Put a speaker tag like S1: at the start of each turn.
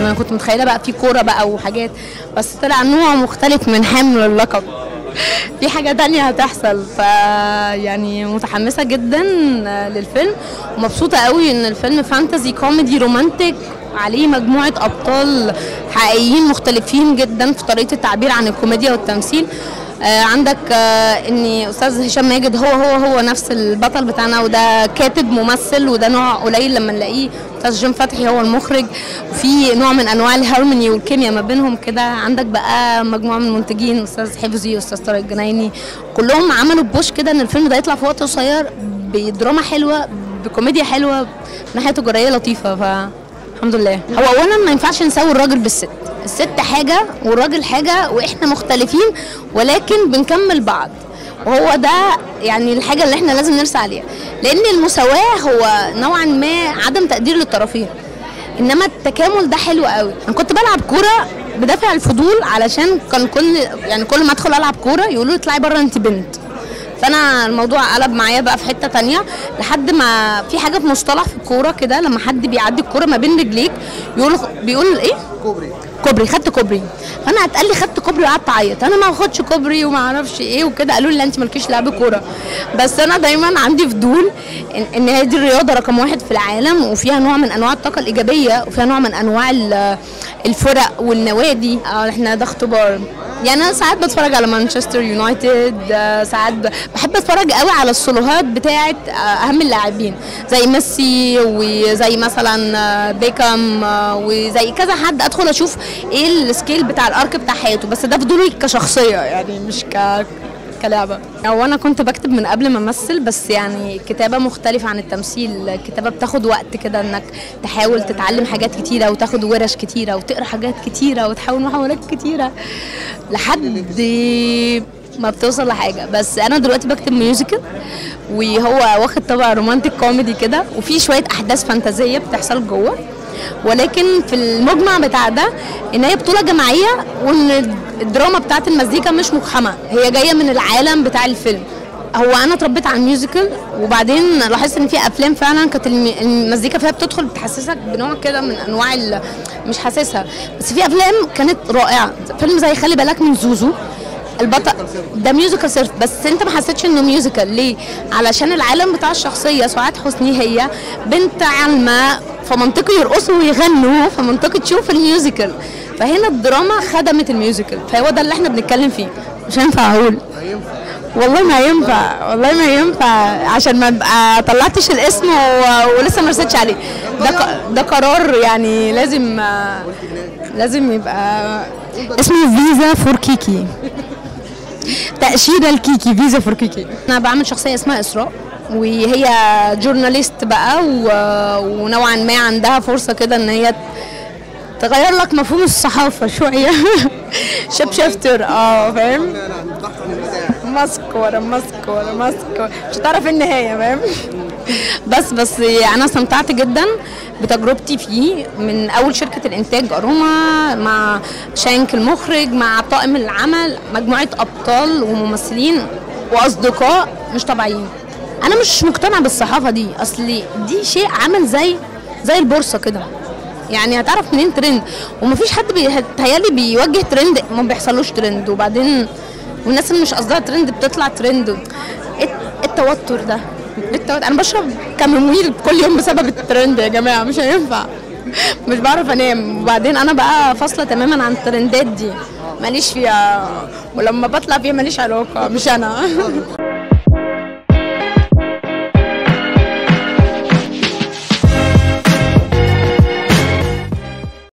S1: انا كنت متخيله بقى في كوره بقى وحاجات بس طلع نوع مختلف من حمل اللقب في حاجه تانية هتحصل ف يعني متحمسه جدا للفيلم ومبسوطه قوي ان الفيلم فانتزي كوميدي رومانتك عليه مجموعه ابطال حقيقيين مختلفين جدا في طريقه التعبير عن الكوميديا والتمثيل آه عندك آه ان استاذ هشام ماجد هو هو هو نفس البطل بتاعنا وده كاتب ممثل وده نوع قليل لما نلاقيه استاذ جيم فتحي هو المخرج وفي نوع من انواع الهارموني والكيمياء ما بينهم كده عندك بقى مجموعه من المنتجين استاذ حفظي واستاذ طارق الجنايني كلهم عملوا بوش كده ان الفيلم ده يطلع في وقت قصير بدراما حلوه بكوميديا حلوه ناحيه تجاريه لطيفه ف الحمد لله هو اولا ما ينفعش نساوي الراجل بالست الست حاجه والراجل حاجه واحنا مختلفين ولكن بنكمل بعض وهو ده يعني الحاجه اللي احنا لازم نرسى عليها لان المساواه هو نوعا ما عدم تقدير للطرفين انما التكامل ده حلو قوي انا كنت بلعب كوره بدافع الفضول علشان كان كل يعني كل ما ادخل العب كوره يقولوا لي اطلعي بره انت بنت فانا الموضوع قلب معايا بقى في حته تانية لحد ما في حاجه في مصطلح في الكوره كده لما حد بيعدي الكوره ما بين رجليك بيقول بيقول ايه
S2: كوبري
S1: كوبري خدت كوبري فانا اتقال لي خدت كوبري وقعدت اعيط انا ما باخدش كوبري وما اعرفش ايه وكده قالوا لي لا انت مالكيش لعب كوره بس انا دايما عندي فضول ان, إن هي دي الرياضه رقم واحد في العالم وفيها نوع من انواع الطاقه الايجابيه وفيها نوع من انواع ال- الفرق والنوادي آه، احنا ده اختبار يعني انا ساعات بتفرج على مانشستر يونايتد آه، ساعات ب- بحب اتفرج قوي على الصلوهات بتاعه آه، اهم اللاعبين زي ميسي وزي مثلا آه، بيكام آه، وزي كذا حد ادخل اشوف ايه السكيل بتاع الارك بتاع حياته بس ده فضولي كشخصيه يعني مش ك كلعبه هو انا كنت بكتب من قبل ما امثل بس يعني كتابه مختلفه عن التمثيل الكتابه بتاخد وقت كده انك تحاول تتعلم حاجات كتيره وتاخد ورش كتيره وتقرا حاجات كتيره وتحاول محاولات كتيره لحد ما بتوصل لحاجه بس انا دلوقتي بكتب ميوزيكال وهو واخد طبع رومانتك كوميدي كده وفي شويه احداث فانتازيه بتحصل جوه ولكن في المجمع بتاع ده ان هي بطوله جماعيه وان الدراما بتاعت المزيكا مش مقحمه هي جايه من العالم بتاع الفيلم هو انا اتربيت على الميوزيكال وبعدين لاحظت ان في افلام فعلا كانت الم- المزيكا فيها بتدخل بتحسسك بنوع كده من انواع ال- مش حاسسها بس في افلام كانت رائعه فيلم زي خلي بالك من زوزو البطل ده ميوزيكال صرف بس انت ما حسيتش انه ميوزيكال ليه علشان العالم بتاع الشخصيه سعاد حسني هي بنت علمة فمنطقي يرقصوا ويغنوا فمنطقي تشوف الميوزيكال فهنا الدراما خدمت الميوزيكال فهو ده اللي احنا بنتكلم فيه مش هينفع اقول والله ما ينفع والله ما ينفع عشان ما ابقى طلعتش الاسم و... ولسه ما رسيتش عليه ده ق... ده قرار يعني لازم لازم يبقى اسمه فيزا فور كيكي تأشيرة الكيكي فيزا فور كيكي أنا بعمل شخصية اسمها إسراء وهي جورناليست بقى و... ونوعا ما عندها فرصة كده إن هي تغير لك مفهوم الصحافة شوية شيب شيفتر اه فاهم ماسك ورا ماسك ورا ماسك مش هتعرف النهاية فاهم بس بس انا استمتعت جدا بتجربتي فيه من اول شركه الانتاج اروما مع شانك المخرج مع طاقم العمل مجموعه ابطال وممثلين واصدقاء مش طبيعيين انا مش مقتنعه بالصحافه دي اصل دي شيء عامل زي زي البورصه كده يعني هتعرف منين ترند ومفيش حد بيتهيألي بيوجه ترند ما بيحصلوش ترند وبعدين والناس اللي مش قصدها ترند بتطلع ترند ايه التوتر ده التوتر انا بشرب كاموميل كل يوم بسبب الترند يا جماعه مش هينفع مش بعرف انام وبعدين انا بقى فاصله تماما عن الترندات دي ماليش فيها ولما بطلع فيها ماليش علاقه مش انا